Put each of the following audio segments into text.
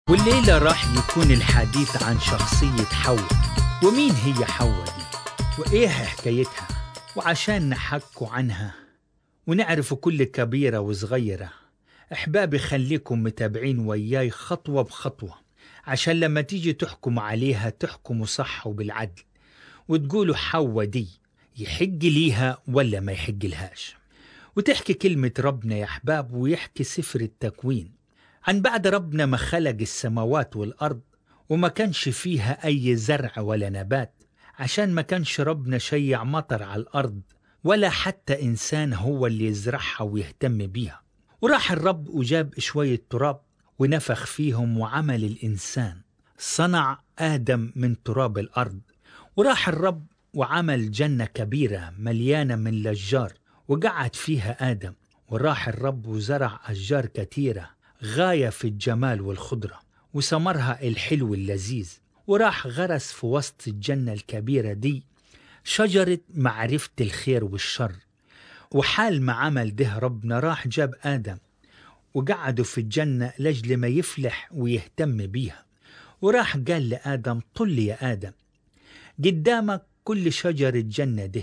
والليلة راح يكون الحديث عن شخصية حواء ومين هي حواء دي وإيه حكايتها وعشان نحكوا عنها ونعرف كل كبيرة وصغيرة أحبابي خليكم متابعين وياي خطوة بخطوة عشان لما تيجي تحكم عليها تحكموا صح وبالعدل وتقولوا حواء دي يحق ليها ولا ما يحق لهاش وتحكي كلمة ربنا يا أحباب ويحكي سفر التكوين عن بعد ربنا ما خلق السماوات والأرض وما كانش فيها أي زرع ولا نبات عشان ما كانش ربنا شيع مطر على الأرض ولا حتى إنسان هو اللي يزرعها ويهتم بيها وراح الرب وجاب شوية تراب ونفخ فيهم وعمل الإنسان صنع آدم من تراب الأرض وراح الرب وعمل جنة كبيرة مليانة من الأشجار وقعد فيها آدم وراح الرب وزرع أشجار كثيرة غاية في الجمال والخضرة وثمرها الحلو اللذيذ وراح غرس في وسط الجنة الكبيرة دي شجرة معرفة الخير والشر وحال ما عمل ده ربنا راح جاب آدم وقعدوا في الجنة لجل ما يفلح ويهتم بيها وراح قال لآدم طل يا آدم قدامك كل شجر الجنة ده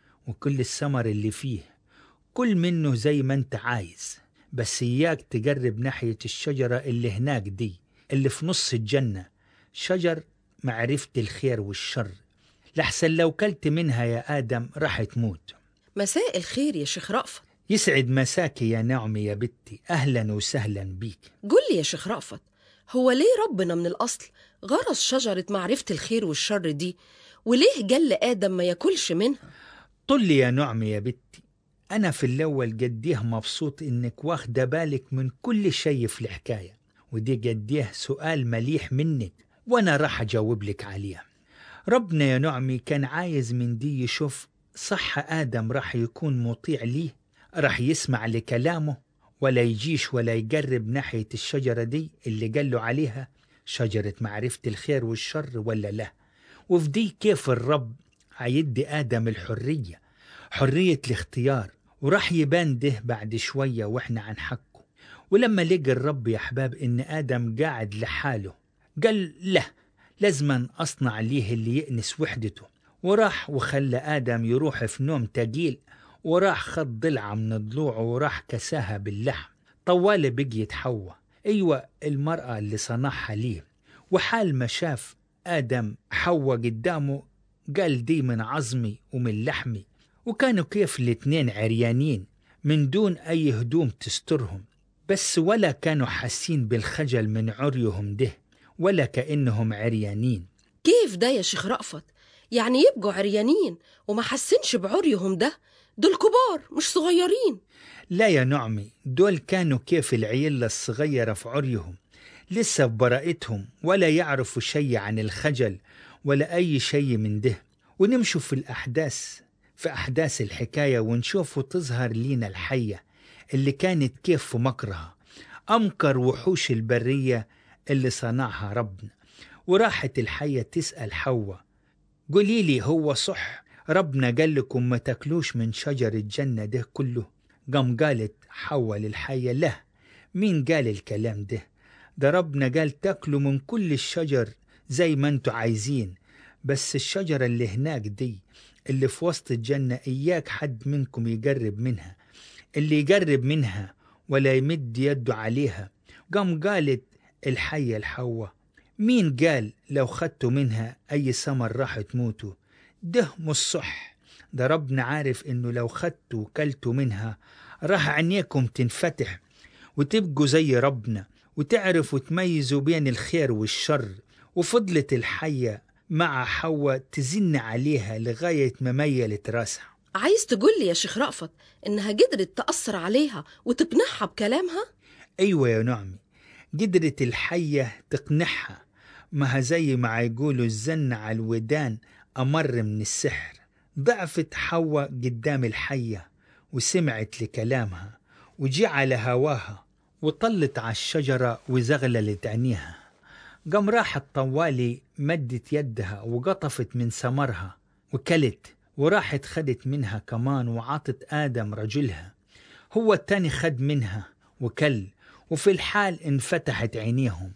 وكل الثمر اللي فيه كل منه زي ما انت عايز بس إياك تقرب ناحية الشجرة اللي هناك دي اللي في نص الجنة شجر معرفة الخير والشر لحسن لو كلت منها يا آدم راح تموت مساء الخير يا شيخ رأفت يسعد مساكي يا نعمي يا بنتي أهلا وسهلا بيك قول لي يا شيخ رأفت هو ليه ربنا من الأصل غرس شجرة معرفة الخير والشر دي وليه قال لآدم ما ياكلش منها طل يا نعمي يا بنتي أنا في الأول قديه مبسوط إنك واخدة بالك من كل شيء في الحكاية ودي قديه سؤال مليح منك وأنا راح أجاوب لك عليه ربنا يا نعمي كان عايز من دي يشوف صح آدم راح يكون مطيع ليه راح يسمع لكلامه ولا يجيش ولا يقرب ناحية الشجرة دي اللي قال له عليها شجرة معرفة الخير والشر ولا لا وفي دي كيف الرب هيدي آدم الحرية حرية الاختيار وراح يبان ده بعد شوية وإحنا عن حقه ولما لقى الرب يا أحباب إن آدم قاعد لحاله قال له لازما أصنع ليه اللي يأنس وحدته وراح وخلى آدم يروح في نوم تقيل وراح خد ضلعة من ضلوعه وراح كساها باللحم طوال بقيت حواء أيوة المرأة اللي صنعها ليه وحال ما شاف آدم حواء قدامه قال دي من عظمي ومن لحمي وكانوا كيف الاتنين عريانين من دون أي هدوم تسترهم بس ولا كانوا حاسين بالخجل من عريهم ده ولا كأنهم عريانين كيف ده يا شيخ رأفت يعني يبقوا عريانين وما حسنش بعريهم ده دول كبار مش صغيرين لا يا نعمي دول كانوا كيف العيلة الصغيرة في عريهم لسه في براءتهم ولا يعرفوا شيء عن الخجل ولا أي شيء من ده ونمشوا في الأحداث في أحداث الحكاية ونشوفوا تظهر لينا الحية اللي كانت كيف في مكرها أمكر وحوش البرية اللي صنعها ربنا وراحت الحية تسأل حواء قولي لي هو صح ربنا قال لكم ما تاكلوش من شجر الجنة ده كله قام قالت حواء للحية لا مين قال الكلام ده ده ربنا قال تاكلوا من كل الشجر زي ما انتوا عايزين بس الشجرة اللي هناك دي اللي في وسط الجنة إياك حد منكم يقرب منها اللي يقرب منها ولا يمد يده عليها قام قالت الحية الحواء مين قال لو خدتوا منها أي ثمر راح تموتوا ده مش صح ده ربنا عارف إنه لو خدتوا وكلتوا منها راح عينيكم تنفتح وتبقوا زي ربنا وتعرفوا تميزوا بين الخير والشر وفضلت الحية مع حواء تزن عليها لغاية ما ميلت راسها عايز تقول لي يا شيخ رأفت إنها قدرت تأثر عليها وتقنعها بكلامها أيوة يا نعمي قدرت الحية تقنعها ما زي ما يقولوا الزن على الودان أمر من السحر ضعفت حواء قدام الحية وسمعت لكلامها وجي على هواها وطلت على الشجرة وزغللت عينيها قام راحت طوالي مدت يدها وقطفت من ثمرها وكلت وراحت خدت منها كمان وعطت آدم رجلها هو التاني خد منها وكل وفي الحال انفتحت عينيهم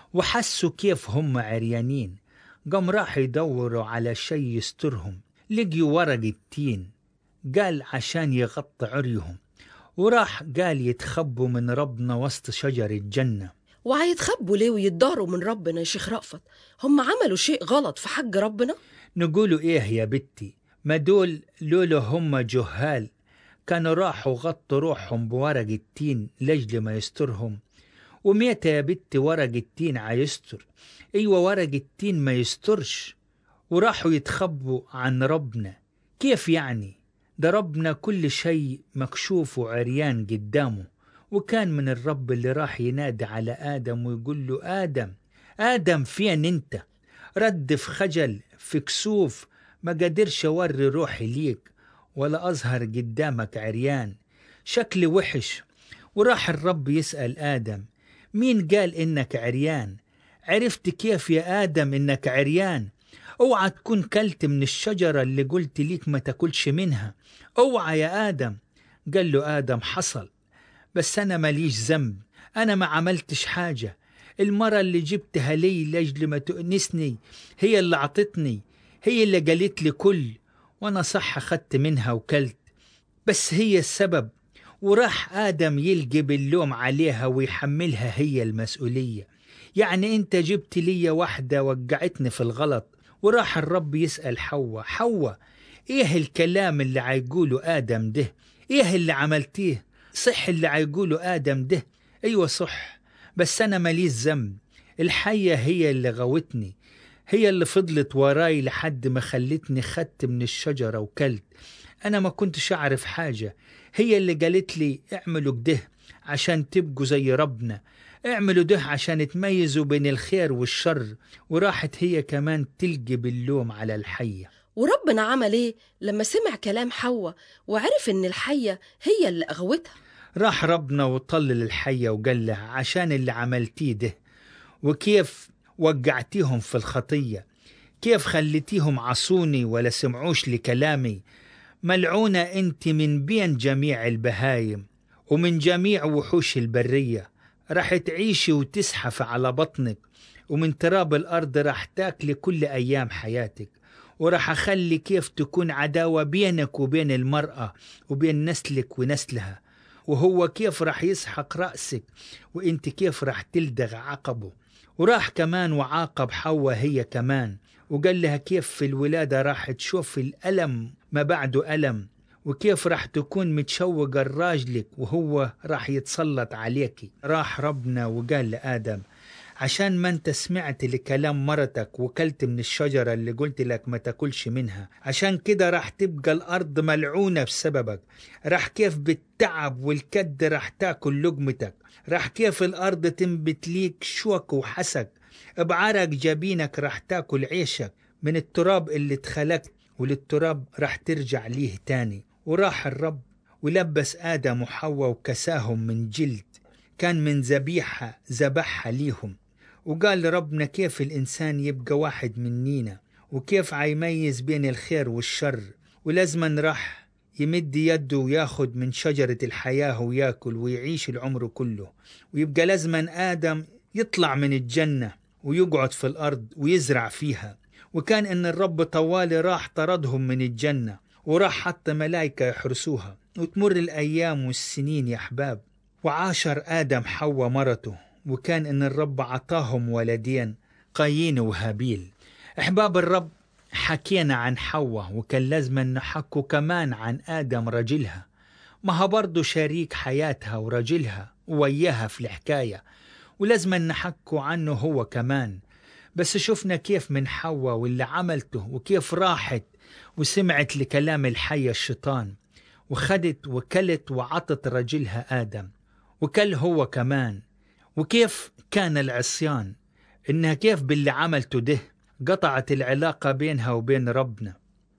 وحسوا كيف هم عريانين قام راح يدوروا على شي يسترهم لقيوا ورق التين قال عشان يغطي عريهم وراح قال يتخبوا من ربنا وسط شجر الجنة وهيتخبوا ليه ويتداروا من ربنا يا شيخ رأفت هم عملوا شيء غلط في حق ربنا نقولوا ايه يا بنتي ما دول لولا هم جهال كانوا راحوا غطوا روحهم بورق التين لجل ما يسترهم وميتة يا بنتي ورق التين عيستر ايوه ورق التين ما يسترش وراحوا يتخبوا عن ربنا كيف يعني ده ربنا كل شيء مكشوف وعريان قدامه وكان من الرب اللي راح ينادي على آدم ويقول له آدم آدم فين انت رد في خجل في كسوف ما قدرش أوري روحي ليك ولا أظهر قدامك عريان شكلي وحش وراح الرب يسأل آدم مين قال إنك عريان عرفت كيف يا آدم إنك عريان اوعى تكون كلت من الشجرة اللي قلت ليك ما تاكلش منها اوعى يا آدم قال له آدم حصل بس أنا ماليش ذنب أنا ما عملتش حاجة المرة اللي جبتها لي لأجل ما تؤنسني هي اللي عطتني هي اللي قالت لي كل وأنا صح أخدت منها وكلت بس هي السبب وراح آدم يلقي باللوم عليها ويحملها هي المسؤولية يعني أنت جبت لي واحدة وقعتني في الغلط وراح الرب يسأل حواء حواء إيه الكلام اللي عيقوله آدم ده إيه اللي عملتيه صح اللي عيقوله آدم ده أيوة صح بس أنا ماليش ذنب الحية هي اللي غوتني هي اللي فضلت وراي لحد ما خلتني خدت من الشجرة وكلت أنا ما كنتش أعرف حاجة هي اللي قالت لي اعملوا كده عشان تبقوا زي ربنا اعملوا ده عشان تميزوا بين الخير والشر وراحت هي كمان تلقي باللوم على الحية وربنا عمل ايه لما سمع كلام حواء وعرف ان الحية هي اللي أغوتها راح ربنا وطلل الحية وقال لها عشان اللي عملتيه ده وكيف وقعتيهم في الخطية كيف خليتيهم عصوني ولا سمعوش لكلامي ملعونة انت من بين جميع البهايم ومن جميع وحوش البرية راح تعيشي وتزحف على بطنك ومن تراب الأرض راح تاكلي كل أيام حياتك وراح أخلي كيف تكون عداوة بينك وبين المرأة وبين نسلك ونسلها وهو كيف راح يسحق رأسك وانت كيف راح تلدغ عقبه وراح كمان وعاقب حواء هي كمان وقال لها كيف في الولادة راح تشوف الألم ما بعده ألم وكيف راح تكون متشوقة لراجلك وهو راح يتسلط عليك راح ربنا وقال لآدم عشان ما انت سمعت لكلام مرتك وكلت من الشجرة اللي قلت لك ما تاكلش منها عشان كده راح تبقى الأرض ملعونة بسببك راح كيف بالتعب والكد راح تاكل لقمتك راح كيف الأرض تنبت ليك شوك وحسك بعرق جبينك راح تاكل عيشك من التراب اللي اتخلقت وللتراب راح ترجع ليه تاني وراح الرب ولبس آدم وحواء وكساهم من جلد كان من ذبيحة ذبحها ليهم وقال ربنا كيف الإنسان يبقى واحد منينا وكيف عيميز بين الخير والشر ولازما راح يمد يده وياخد من شجرة الحياة وياكل ويعيش العمر كله ويبقى لازما آدم يطلع من الجنة ويقعد في الأرض ويزرع فيها وكان إن الرب طوالي راح طردهم من الجنة وراح حتى ملايكة يحرسوها وتمر الأيام والسنين يا أحباب وعاشر آدم حواء مرته وكان إن الرب عطاهم ولدين قايين وهابيل أحباب الرب حكينا عن حواء وكان لازم نحكوا كمان عن آدم رجلها ما هو برضه شريك حياتها ورجلها وياها في الحكاية ولازم نحكوا عنه هو كمان بس شفنا كيف من حواء واللي عملته وكيف راحت وسمعت لكلام الحية الشيطان وخدت وكلت وعطت رجلها آدم وكل هو كمان وكيف كان العصيان إنها كيف باللي عملته ده قطعت العلاقة بينها وبين ربنا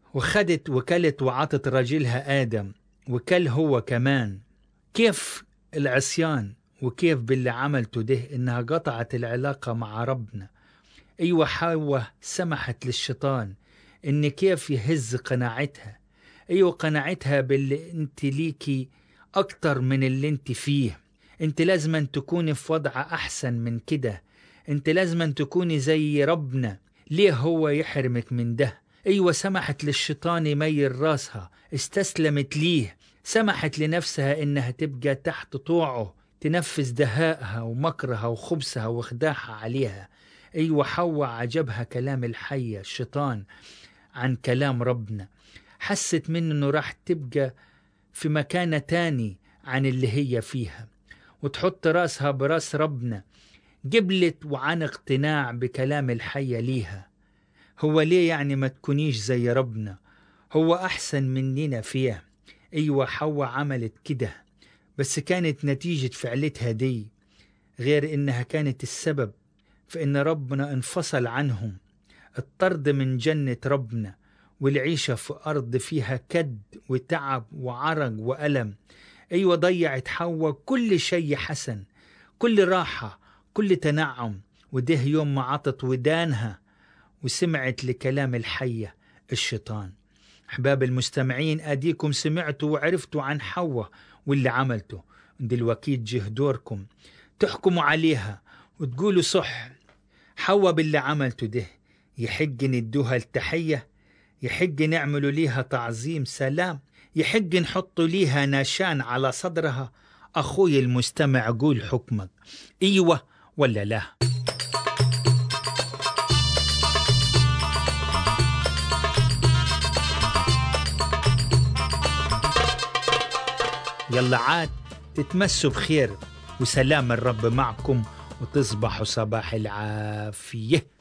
وخدت وكلت وعطت رجلها آدم وكل هو كمان كيف العصيان وكيف باللي عملته ده إنها قطعت العلاقة مع ربنا أيوة حواء سمحت للشيطان إن كيف يهز قناعتها أيوة قناعتها باللي أنت ليكي أكتر من اللي أنت فيه أنت لازم تكوني في وضع أحسن من كده انت لازم تكوني زي ربنا ليه هو يحرمك من ده ايوه سمحت للشيطان يميل راسها استسلمت ليه سمحت لنفسها انها تبقى تحت طوعه تنفذ دهائها ومكرها وخبثها وخداعها عليها ايوه حواء عجبها كلام الحية الشيطان عن كلام ربنا حست منه انه راح تبقى في مكانة تاني عن اللي هي فيها وتحط راسها براس ربنا قبلت وعن اقتناع بكلام الحية ليها هو ليه يعني ما تكونيش زي ربنا هو أحسن مننا فيه أيوة حواء عملت كده بس كانت نتيجة فعلتها دي غير إنها كانت السبب في إن ربنا انفصل عنهم الطرد من جنة ربنا والعيشة في أرض فيها كد وتعب وعرق وألم أيوة ضيعت حواء كل شيء حسن كل راحة كل تنعم وده يوم ما عطت ودانها وسمعت لكلام الحية الشيطان أحباب المستمعين أديكم سمعتوا وعرفتوا عن حواء واللي عملته دلوقتي جه دوركم تحكموا عليها وتقولوا صح حواء باللي عملته ده يحق ندوها التحية يحق نعملوا ليها تعظيم سلام يحق نحط ليها نشان على صدرها أخوي المستمع قول حكمك إيوة ولا لا يلا عاد تتمسوا بخير وسلام الرب معكم وتصبحوا صباح العافيه